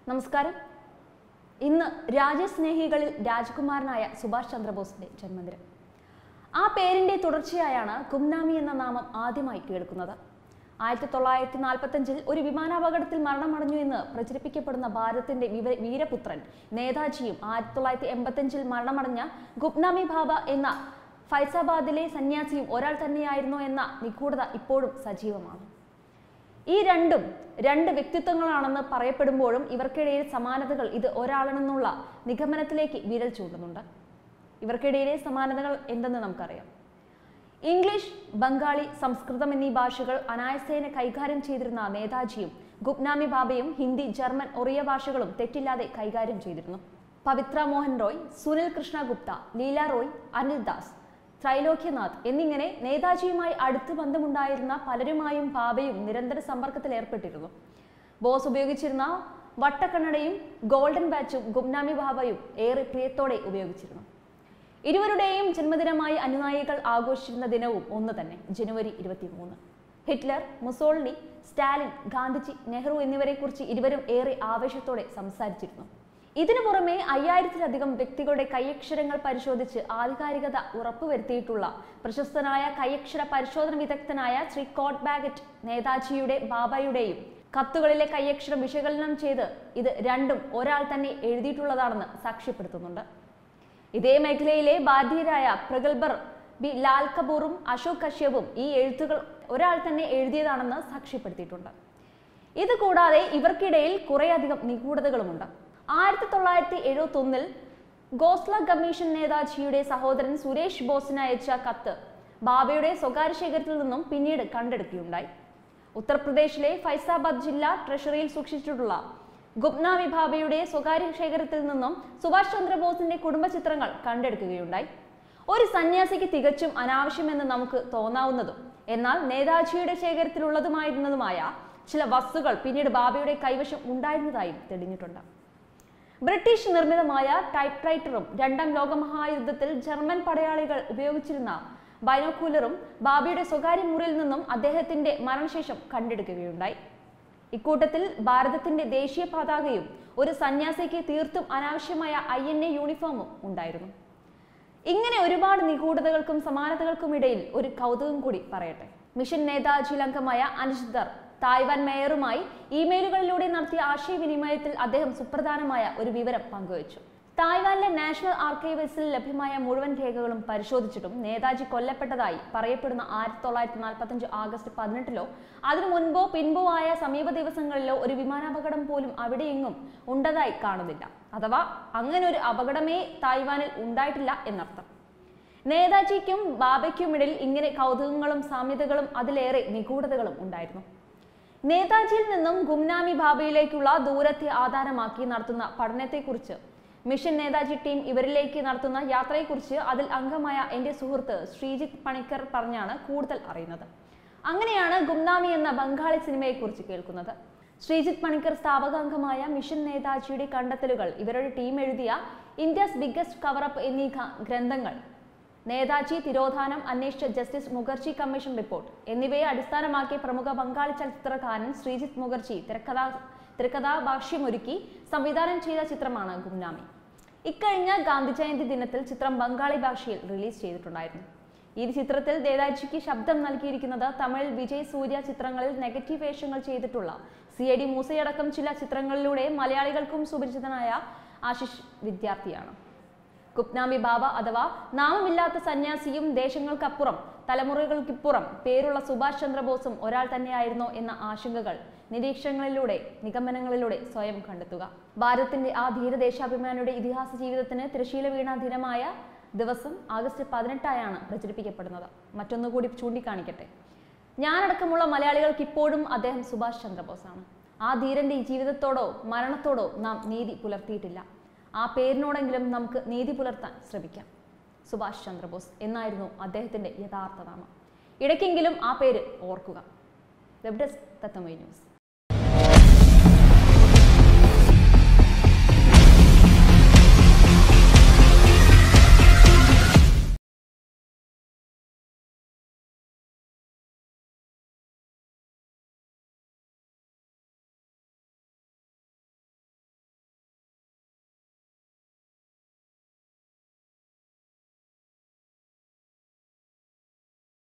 നമസ്കാരം ഇന്ന് രാജ്യസ്നേഹികളിൽ രാജകുമാരനായ സുഭാഷ് ചന്ദ്രബോസിന്റെ ജന്മദിനം ആ പേരിന്റെ തുടർച്ചയായാണ് ഗുംനാമി എന്ന നാമം ആദ്യമായി കേൾക്കുന്നത് ആയിരത്തി തൊള്ളായിരത്തി നാൽപ്പത്തഞ്ചിൽ ഒരു വിമാനാപകടത്തിൽ മരണമടഞ്ഞു എന്ന് പ്രചരിപ്പിക്കപ്പെടുന്ന ഭാരതത്തിന്റെ വിവ- വീരപുത്രൻ നേതാജിയും ആയിരത്തി തൊള്ളായിരത്തി എൺപത്തഞ്ചിൽ മരണമടഞ്ഞ ഗുപ്നാമി ബാബ എന്ന ഫൈസാബാദിലെ സന്യാസിയും ഒരാൾ തന്നെയായിരുന്നോ എന്ന നിഗൂഢത ഇപ്പോഴും സജീവമാണ് ഈ രണ്ടും രണ്ട് വ്യക്തിത്വങ്ങളാണെന്ന് പറയപ്പെടുമ്പോഴും ഇവർക്കിടയിൽ സമാനതകൾ ഇത് ഒരാളാണെന്നുള്ള നിഗമനത്തിലേക്ക് വിരൽ ചൂണ്ടുന്നുണ്ട് ഇവർക്കിടയിലെ സമാനതകൾ എന്തെന്ന് നമുക്കറിയാം ഇംഗ്ലീഷ് ബംഗാളി സംസ്കൃതം എന്നീ ഭാഷകൾ അനായസേന കൈകാര്യം ചെയ്തിരുന്ന നേതാജിയും ഗുപ്നാമി ബാബയും ഹിന്ദി ജർമ്മൻ ഒറിയ ഭാഷകളും തെറ്റില്ലാതെ കൈകാര്യം ചെയ്തിരുന്നു പവിത്ര മോഹൻ റോയ് സുനിൽ കൃഷ്ണ ഗുപ്ത ലീല റോയ് അനിൽ ദാസ് ത്രൈലോക്യനാഥ് എന്നിങ്ങനെ നേതാജിയുമായി അടുത്ത് ബന്ധമുണ്ടായിരുന്ന പലരുമായും ബാബയും നിരന്തര സമ്പർക്കത്തിൽ ഏർപ്പെട്ടിരുന്നു ബോസ് ഉപയോഗിച്ചിരുന്ന വട്ടക്കണ്ണടയും ഗോൾഡൻ ബാച്ചും ഗുംനാമി ബാബയും ഏറെ പ്രിയത്തോടെ ഉപയോഗിച്ചിരുന്നു ഇരുവരുടെയും ജന്മദിനമായി അനുനായികൾ ആഘോഷിച്ചിരുന്ന ദിനവും ഒന്ന് തന്നെ ജനുവരി ഇരുപത്തിമൂന്ന് Hitler Mussolini Stalin Gandhiji Nehru എന്നിവരെക്കുറിച്ച് ഇരുവരും ഏറെ ആവേശത്തോടെ സംസാരിച്ചിരുന്നു ഇതിനു പുറമെ അയ്യായിരത്തിലധികം വ്യക്തികളുടെ കൈയക്ഷരങ്ങൾ പരിശോധിച്ച് ആധികാരികത ഉറപ്പുവരുത്തിയിട്ടുള്ള പ്രശസ്തനായ കൈയക്ഷര പരിശോധന വിദഗ്ധനായ ശ്രീ കോട്ട് ബാഗറ്റ് നേതാജിയുടെ ബാബയുടെയും കത്തുകളിലെ കൈയക്ഷരം വിശകലനം ചെയ്ത് ഇത് രണ്ടും ഒരാൾ തന്നെ എഴുതിയിട്ടുള്ളതാണെന്ന് സാക്ഷ്യപ്പെടുത്തുന്നുണ്ട് ഇതേ മേഖലയിലെ ഭാരതീയരായ പ്രഗത്ഭർ ബി ലാൽ കപൂറും അശോക് കശ്യപും ഈ എഴുത്തുകൾ ഒരാൾ തന്നെ എഴുതിയതാണെന്ന് സാക്ഷ്യപ്പെടുത്തിയിട്ടുണ്ട് ഇത് കൂടാതെ ഇവർക്കിടയിൽ കുറേയധികം നിഗൂഢതകളുമുണ്ട് ആയിരത്തി തൊള്ളായിരത്തി എഴുപത്തി ഒന്നിൽ ഗോസ്ല കമ്മീഷൻ നേതാജിയുടെ സഹോദരൻ സുരേഷ് ബോസിന് അയച്ച കത്ത് ബാബയുടെ സ്വകാര്യ ശേഖരത്തിൽ നിന്നും പിന്നീട് കണ്ടെടുക്കുകയുണ്ടായി ഉത്തർപ്രദേശിലെ ഫൈസാബാദ് ജില്ലാ ട്രഷറിയിൽ സൂക്ഷിച്ചിട്ടുള്ള ഗുപ്നാമി ബാബയുടെ സ്വകാര്യ ശേഖരത്തിൽ നിന്നും സുഭാഷ് ചന്ദ്രബോസിന്റെ കുടുംബ ചിത്രങ്ങൾ കണ്ടെടുക്കുകയുണ്ടായി ഒരു സന്യാസിക്ക് തികച്ചും അനാവശ്യമെന്ന് നമുക്ക് തോന്നാവുന്നതും എന്നാൽ നേതാജിയുടെ ശേഖരത്തിലുള്ളതുമായിരുന്നതുമായ ചില വസ്തുക്കൾ പിന്നീട് ബാബയുടെ കൈവശം ഉണ്ടായിരുന്നതായും തെളിഞ്ഞിട്ടുണ്ട് ബ്രിട്ടീഷ് നിർമ്മിതമായ ടൈപ്പ് റൈറ്ററും രണ്ടാം ലോകമഹായുദ്ധത്തിൽ ജർമ്മൻ പടയാളികൾ ഉപയോഗിച്ചിരുന്ന ബൈനോക്കൂലറും ബാബയുടെ സ്വകാര്യ മുറിയിൽ നിന്നും അദ്ദേഹത്തിന്റെ മരണശേഷം കണ്ടെടുക്കുകയുണ്ടായി ഇക്കൂട്ടത്തിൽ ഭാരതത്തിന്റെ ദേശീയ പതാകയും ഒരു സന്യാസിക്ക് തീർത്തും അനാവശ്യമായ ഐ എൻ എ യൂണിഫോമും ഉണ്ടായിരുന്നു ഇങ്ങനെ ഒരുപാട് നിഗൂഢതകൾക്കും സമാനതകൾക്കും ഇടയിൽ ഒരു കൗതുകം കൂടി പറയട്ടെ മിഷൻ നേതാജിയിൽ അംഗമായ അനിശ്ദർ തായ്വാൻ മേയറുമായി ഇമെയിലുകളിലൂടെ നടത്തിയ ആശയവിനിമയത്തിൽ അദ്ദേഹം സുപ്രധാനമായ ഒരു വിവരം പങ്കുവച്ചു തായ്വാനിലെ നാഷണൽ ആർക്കൈവ്സിൽ ലഭ്യമായ മുഴുവൻ രേഖകളും പരിശോധിച്ചിട്ടും നേതാജി കൊല്ലപ്പെട്ടതായി പറയപ്പെടുന്ന ആയിരത്തി തൊള്ളായിരത്തി നാൽപ്പത്തഞ്ച് ആഗസ്റ്റ് പതിനെട്ടിലോ അതിനു മുൻപോ പിൻപോ ആയ സമീപ ദിവസങ്ങളിലോ ഒരു വിമാനാപകടം പോലും അവിടെയെങ്ങും ഉണ്ടതായി കാണുന്നില്ല അഥവാ അങ്ങനെ ഒരു അപകടമേ തായ്വാനിൽ ഉണ്ടായിട്ടില്ല എന്നർത്ഥം നേതാജിക്കും ബാബയ്ക്കുമിടയിൽ ഇങ്ങനെ കൗതുകങ്ങളും സാമ്യതകളും അതിലേറെ നിഗൂഢതകളും ഉണ്ടായിരുന്നു നേതാജിയിൽ നിന്നും ഗുംനാമി ബാബയിലേക്കുള്ള ദൂരത്തെ ആധാരമാക്കി നടത്തുന്ന പഠനത്തെക്കുറിച്ച് മിഷൻ നേതാജി ടീം ഇവരിലേക്ക് നടത്തുന്ന യാത്രയെക്കുറിച്ച് അതിൽ അംഗമായ എൻ്റെ സുഹൃത്ത് ശ്രീജിത്ത് പണിക്കർ പറഞ്ഞാണ് കൂടുതൽ അറിയുന്നത് അങ്ങനെയാണ് ഗുംനാമി എന്ന ബംഗാളി സിനിമയെക്കുറിച്ച് കേൾക്കുന്നത് ശ്രീജിത്ത് പണിക്കർ സ്ഥാപകാംഗമായ മിഷൻ നേതാജിയുടെ കണ്ടെത്തലുകൾ ഇവരുടെ ടീം എഴുതിയ ഇന്ത്യസ് ബിഗ്ഗസ്റ്റ് കവറപ്പ് എന്നീ ക- ഗ്രന്ഥങ്ങൾ നേതാജി തിരോധാനം അന്വേഷിച്ച ജസ്റ്റിസ് മുഖർജി കമ്മീഷൻ റിപ്പോർട്ട് എന്നിവയെ അടിസ്ഥാനമാക്കി പ്രമുഖ ബംഗാളി ചലച്ചിത്രകാരൻ ശ്രീജിത്ത് മുഖർജി തിരക്കഥാ തിരക്കഥാഭാഷ്യമൊരുക്കി സംവിധാനം ചെയ്ത ചിത്രമാണ് ഗുംനാമി ഇക്കഴിഞ്ഞ ഗാന്ധി ജയന്തി ദിനത്തിൽ ചിത്രം ബംഗാളി ഭാഷയിൽ റിലീസ് ചെയ്തിട്ടുണ്ടായിരുന്നു ഈ ചിത്രത്തിൽ നേതാജിക്ക് ശബ്ദം നൽകിയിരിക്കുന്നത് തമിഴിൽ വിജയ് സൂര്യ ചിത്രങ്ങളിൽ നെഗറ്റീവ് വേഷങ്ങൾ ചെയ്തിട്ടുള്ള സി ഐ ഡി മൂസയടക്കം ചില ചിത്രങ്ങളിലൂടെ മലയാളികൾക്കും സുപരിചിതനായ ആശിഷ് വിദ്യാർത്ഥിയാണ് കുപ്നാമി ബാബ അഥവാ നാമമില്ലാത്ത സന്യാസിയും ദേശങ്ങൾക്കപ്പുറം തലമുറകൾക്കിപ്പുറം പേരുള്ള സുഭാഷ് ചന്ദ്രബോസും ഒരാൾ തന്നെയായിരുന്നോ എന്ന ആശങ്കകൾ നിരീക്ഷണങ്ങളിലൂടെ നിഗമനങ്ങളിലൂടെ സ്വയം കണ്ടെത്തുക ഭാരതത്തിന്റെ ആ ധീരദേശാഭിമാനിയുടെ ഇതിഹാസ ജീവിതത്തിന് തിരശീല വീണ ദിനമായ ദിവസം ആഗസ്റ്റ് പതിനെട്ടായാണ് പ്രചരിപ്പിക്കപ്പെടുന്നത് മറ്റൊന്നുകൂടി ചൂണ്ടിക്കാണിക്കട്ടെ ഞാനടക്കമുള്ള മലയാളികൾക്ക് ഇപ്പോഴും അദ്ദേഹം സുഭാഷ് ചന്ദ്രബോസാണ് ആ ധീരന്റെ ഈ ജീവിതത്തോടോ മരണത്തോടോ നാം നീതി പുലർത്തിയിട്ടില്ല ആ പേരിനോടെങ്കിലും നമുക്ക് നീതി പുലർത്താൻ ശ്രമിക്കാം സുഭാഷ് ചന്ദ്രബോസ് എന്നായിരുന്നു അദ്ദേഹത്തിന്റെ യഥാർത്ഥ നാമം ഇടയ്ക്കെങ്കിലും ആ പേര് ഓർക്കുക വെബ് ഡെസ്ക് തത്തമൈ ന്യൂസ്